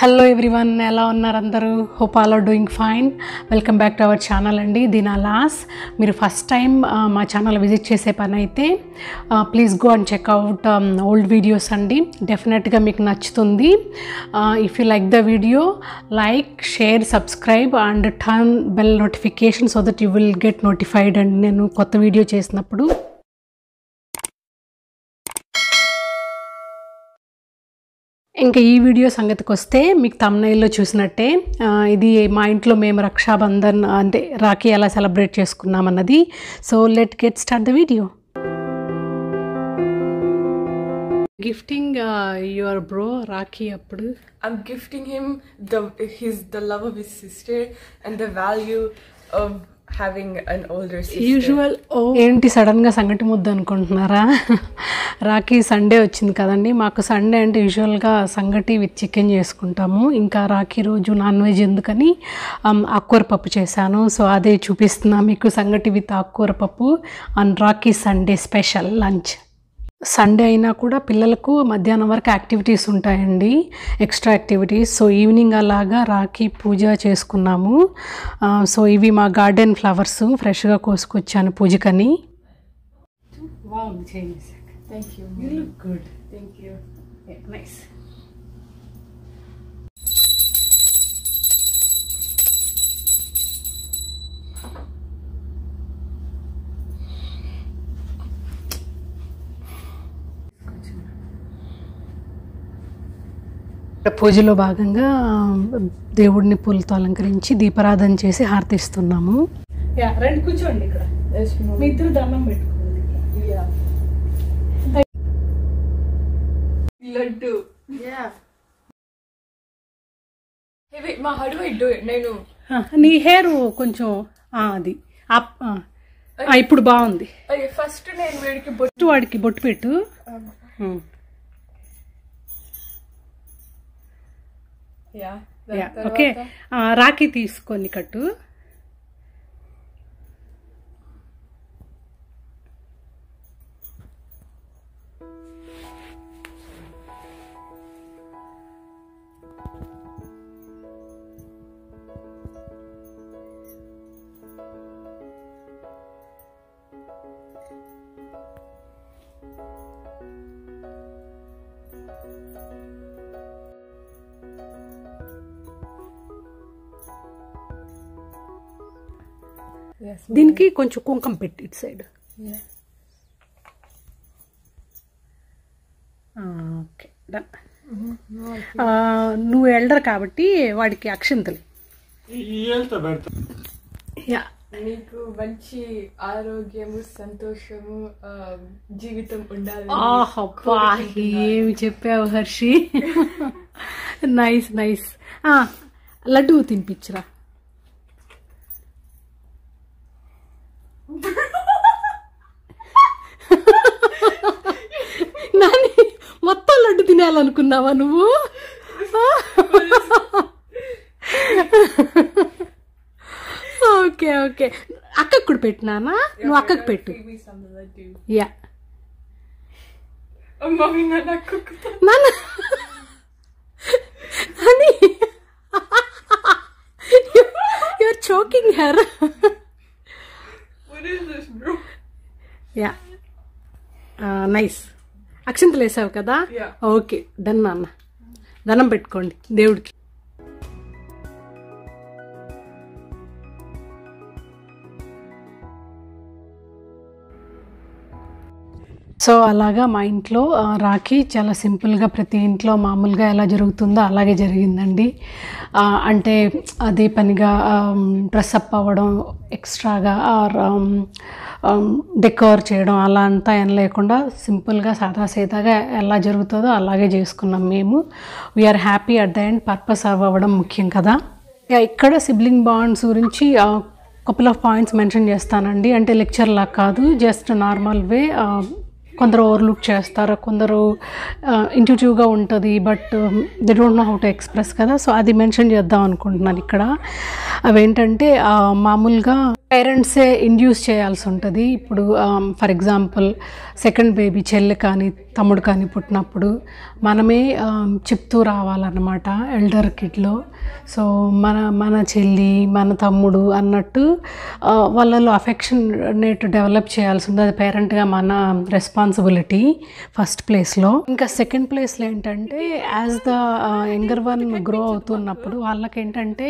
Hello everyone ఎలా ఉన్నారు అందరూ hope all are doing fine welcome back to our channel అండి దీనా లాస్ మీరు ఫస్ట్ టైం మా ఛానల్ విజిట్ చేసే పని అయితే please go and check out old videos అండి డెఫినెట్గా మీకు నచ్చుతుంది if you like the video like share subscribe and turn bell notification so that you will get notified అండి నేను కొత్త వీడియో చేసినప్పుడు ఇంకా ఈ వీడియో సంగతికి వస్తే మీకు తమ్నైల్లో చూసినట్టే ఆ, ఇది మా ఇంట్లో మేము రక్షాబంధన్ అంటే రాఖీ ఎలా సెలబ్రేట్ చేసుకున్నాం అన్నది so let get start the video gifting your bro Rakhi అప్పుడు I'm gifting him the his the love of his sister and the value of having an older sister. Usual ఏంటి సడన్గా సంగటి ముద్ద అనుకుంటున్నారా రాఖీ సండే వచ్చింది కదండి మాకు సండే అంటే యూజువల్గా సంగటి విత్ చికెన్ చేసుకుంటాము ఇంకా రాఖీ రోజు నాన్ వెజ్ ఎందుకని ఆమ్, ఆకుకూర పప్పు చేశాను సో అదే చూపిస్తున్నా మీకు సంగటి విత్ ఆకుకూర పప్పు and Rakhi Sunday special lunch Sunday అయినా కూడా పిల్లలకు మధ్యాహ్నం వరకు యాక్టివిటీస్ ఉంటాయండి ఎక్స్ట్రా యాక్టివిటీస్ సో ఈవినింగ్ అలాగా రాఖీ పూజ చేసుకున్నాము ఆ, సో ఇవి మా గార్డెన్ ఫ్లవర్స్ ఫ్రెష్గా కోసుకొచ్చాను పూజకని Thank you. You look good. Thank you. Yeah, nice. పూజలో భాగంగా దేవుడిని పూలతో అలంకరించి దీపారాధన చేసి హారతిస్తున్నాము రండి కూర్చోండి ఇక్కడ Yes, Mom. మీ ఇద్దరు దండం పెట్టుకోండి Yeah. Laddu. Yeah. Hey, wait, Ma, how do I do it? Nenu. ఆ, నీ హెయిర్ కొంచెం ఆ, అది అప్, ఆ. ఆ, ఇప్పుడు బాగుంది Okay, first నేను వీడికి బొట్టు ఫస్ట్ వాడికి బొట్టు పెట్టు ఉమ్. యా యా, ఓకే ఆ, రాఖీ తీసుకొని కట్టు Yes. దీనికి కొంచెం కుంకం పెట్టి ఇటు సైడ్ Yeah. ఓకే డన్ నువ్వు ఎల్డర్ కాబట్టి వాడికి అక్షింతలు యా మీకు మంచి ఆరోగ్యము సంతోషము ఆ, జీవితం ఉండాలి ఆహబ్బా ఏమి చెప్పావు హర్షి నైస్ నైస్ లడ్డు తినిపించరా నాని మొత్తం లడ్డు తినాలనుకున్నావా నువ్వు ఓకే ఓకే అక్కకు కూడా పెట్టినానా నువ్వు అక్కకు పెట్టు Give me some laddu. Yeah Oh, mommy, not that cook. నాన్న అని you're choking her What is this, bro? Yeah nice అక్షంతలు వేసావు కదా Yeah. ఓకే డన్ నాన్న దండం పెట్టుకోండి దేవుడికి సో అలాగా మా ఇంట్లో ఆ, రాఖీ చాలా సింపుల్గా ప్రతి ఇంట్లో మామూలుగా ఎలా జరుగుతుందో అలాగే జరిగిందండి ఆ, అంటే అదే పనిగా డ్రెస్అప్ అవ్వడం ఎక్స్ట్రాగా డెకోర్ చేయడం అలా అంతా ఏం లేకుండా సింపుల్గా సాదాసీదాగా ఎలా జరుగుతుందో అలాగే చేసుకున్నాం మేము we're happy at the end purpose అవ్వడం ముఖ్యం కదా ఇక ఇక్కడ సిబ్లింగ్ బాండ్స్ గురించి కపుల్ ఆఫ్ పాయింట్స్ మెన్షన్ చేస్తానండి అంటే లెక్చర్ లా కాదు జస్ట్ నార్మల్ వే కొందరు ఓవర్లుక్ చేస్తారు కొందరు ఇంట్యూటివ్గా ఉంటుంది but they don't know how to express కదా సో అది మెన్షన్ చేద్దాం అనుకుంటున్నాను ఇక్కడ అవేంటంటే ఆ, మామూలుగా పేరెంట్సే ఇండ్యూస్ చేయాల్సి ఉంటుంది ఇప్పుడు ఫర్ ఎగ్జాంపుల్ సెకండ్ బేబీ చెల్లి కానీ తమ్ముడు కానీ పుట్టినప్పుడు మనమే um, చెప్తూ రావాలన్నమాట ఎల్డర్ కిడ్లో సో మన మన చెల్లి మన తమ్ముడు అన్నట్టు ఆ, వాళ్ళలో అఫెక్షన్ నేట్ డెవలప్ చేయాల్సి ఉంది అది పేరెంట్గా మన రెస్పాన్సిబిలిటీ ఫస్ట్ ప్లేస్లో ఇంకా సెకండ్ ప్లేస్లో ఏంటంటే as the younger one grow అవుతున్నప్పుడు వాళ్ళకి ఏంటంటే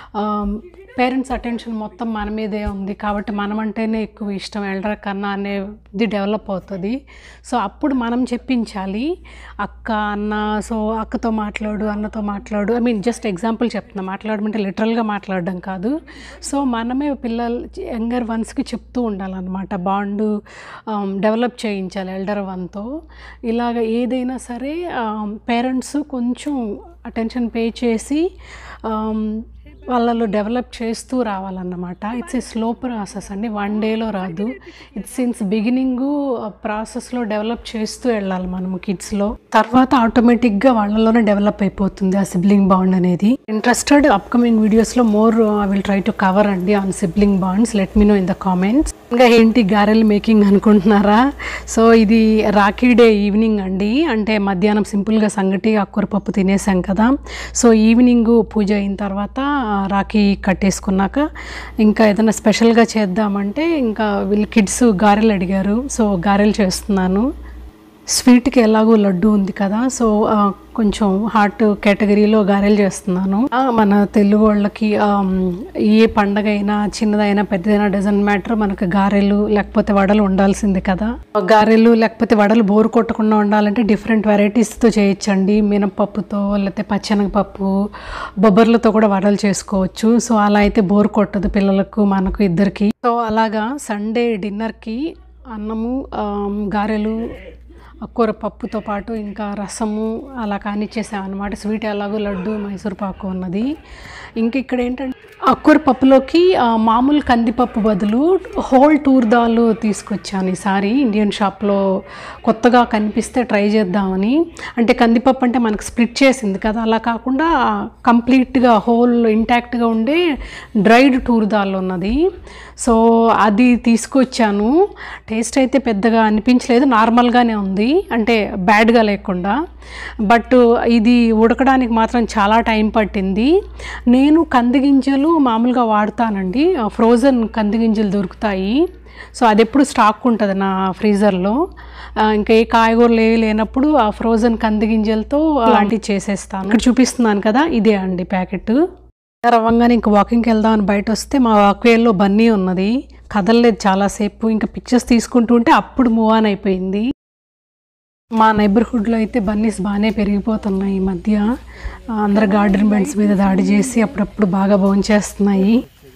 పేరెంట్స్ అటెన్షన్ మొత్తం మన మీదే ఉంది కాబట్టి మనం అంటేనే ఎక్కువ ఇష్టం ఎల్డర్ కన్నా అనేది డెవలప్ అవుతుంది సో అప్పుడు మనం చెప్పించాలి అక్క అన్న సో అక్కతో మాట్లాడు అన్నతో మాట్లాడు ఐ మీన్ జస్ట్ ఎగ్జాంపుల్ చెప్తున్నా మాట్లాడమంటే లిటరల్గా మాట్లాడడం కాదు సో మనమే పిల్లలు యంగర్ వన్స్కి చెప్తూ ఉండాలన్నమాట బాండ్ డెవలప్ చేయించాలి ఎల్డర్ వన్తో ఇలాగ ఏదైనా సరే పేరెంట్స్ కొంచెం అటెన్షన్ పే చేసి um, వాళ్ళలో డెవలప్ చేస్తూ రావాలన్నమాట ఇట్స్ ఏ స్లో ప్రాసెస్ అండి వన్ డేలో రాదు ఇట్స్ సిన్స్ బిగినింగ్ ప్రాసెస్లో డెవలప్ చేస్తూ వెళ్ళాలి మనము కిడ్స్లో తర్వాత ఆటోమేటిక్గా వాళ్ళలోనే డెవలప్ అయిపోతుంది ఆ సిబ్లింగ్ బాండ్ అనేది ఇంట్రెస్టెడ్ అప్కమింగ్ వీడియోస్లో more I will try to cover అండి on sibling bonds let me know in the comments ఇంకా ఏంటి గారెల్ మేకింగ్ అనుకుంటున్నారా సో ఇది రాఖీ డే ఈవినింగ్ అండి అంటే మధ్యాహ్నం సింపుల్గా సంగటి అక్కూర పప్పు తినేసాం కదా సో ఈవినింగ్ పూజ అయిన తర్వాత ఆ, రాఖీ కట్టేసుకున్నాక ఇంకా ఏదైనా స్పెషల్గా చేద్దామంటే ఇంకా వీళ్ళు కిడ్స్ గారెలు అడిగారు సో గారెలు చేస్తున్నాను స్వీట్కి ఎలాగో లడ్డు ఉంది కదా సో ఆ, కొంచెం హాట్ కేటగిరీలో గారెలు చేస్తున్నాను ఆ, మన తెలుగు వాళ్ళకి ఆమ్, ఏ పండగ అయినా చిన్నదైనా పెద్దదైనా డజన్ మ్యాటర్ మనకు గారెలు లేకపోతే వడలు ఉండాల్సిందే కదా గారెలు లేకపోతే వడలు బోరు కొట్టకుండా ఉండాలంటే డిఫరెంట్ వెరైటీస్తో చేయొచ్చండి మినపప్పుతో లేకపోతే పచ్చెనగపప్పు బొబ్బర్లతో కూడా వడలు చేసుకోవచ్చు సో అలా అయితే బోర్ కొట్టదు పిల్లలకు మనకు ఇద్దరికి సో అలాగా సండే డిన్నర్కి అన్నము ఆమ్, గారెలు కూర పప్పుతో పాటు ఇంకా రసము అలా కానిచ్చేసామన్నమాట స్వీట్ ఎలాగో లడ్డు మైసూర్ పాకు ఉన్నది ఇంక ఇక్కడ ఏంటంటే అక్కూర పప్పులోకి ఆ, మామూలు కందిపప్పు బదులు హోల్ టూర్ దాల్ తీసుకొచ్చాను ఈసారి ఇండియన్ షాప్లో కొత్తగా కనిపిస్తే ట్రై చేద్దామని అంటే కందిపప్పు అంటే మనకు స్ప్లిట్ చేసింది కదా అలా కాకుండా కంప్లీట్గా హోల్ ఇంటాక్ట్గా ఉండే డ్రైడ్ టూర్ దాల్ ఉన్నది సో అది తీసుకొచ్చాను టేస్ట్ అయితే పెద్దగా అనిపించలేదు నార్మల్గానే ఉంది అంటే బ్యాడ్గా లేకుండా బట్ ఇది ఉడకడానికి మాత్రం చాలా టైం పట్టింది నేను కంది గింజలు మామూలుగా వాడతానండి ఫ్రోజన్ కంది గింజలు దొరుకుతాయి సో అది ఎప్పుడు స్టాక్ ఉంటుంది నా ఫ్రీజర్లో ఆ, ఇంకా ఏ కాయగూరలు ఏవి లేనప్పుడు ఆ ఫ్రోజన్ కంది గింజలతో అలాంటివి చేసేస్తాను ఇక్కడ చూపిస్తున్నాను కదా ఇదే అండి ప్యాకెట్ రవ్వంగానే ఇంక వాకింగ్కి వెళ్దామని బయట వస్తే మా వాక్వేల్లో బన్నీ ఉన్నది కదలలేదు చాలాసేపు ఇంకా పిక్చర్స్ తీసుకుంటూ ఉంటే అప్పుడు మూవ్ ఆన్ అయిపోయింది మా నైబర్హుడ్లో అయితే బన్నీస్ బాగానే పెరిగిపోతున్నాయి ఈ మధ్య ఆ, అందరు గార్డెన్ బెడ్స్ మీద దాడి చేసి అప్పుడప్పుడు బాగా భోంచేస్తున్నాయి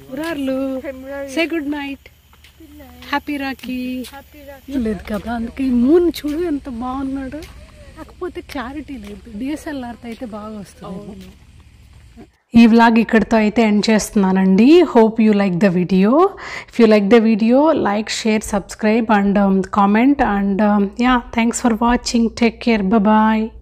say good night happy Rakhi లేదు కదా అందుకే ఈ మూన్ చూడు ఎంత బాగున్నాడు కాకపోతే క్లారిటీ లేదు డిఎస్ఎల్ఆర్తో అయితే బాగా వస్తుంది ఈ వ్లాగ్ ఇక్కడితో అయితే ఎండ్ చేస్తున్నానండి hope you like the video if you like the video like share subscribe and comment and yeah thanks for watching take care bye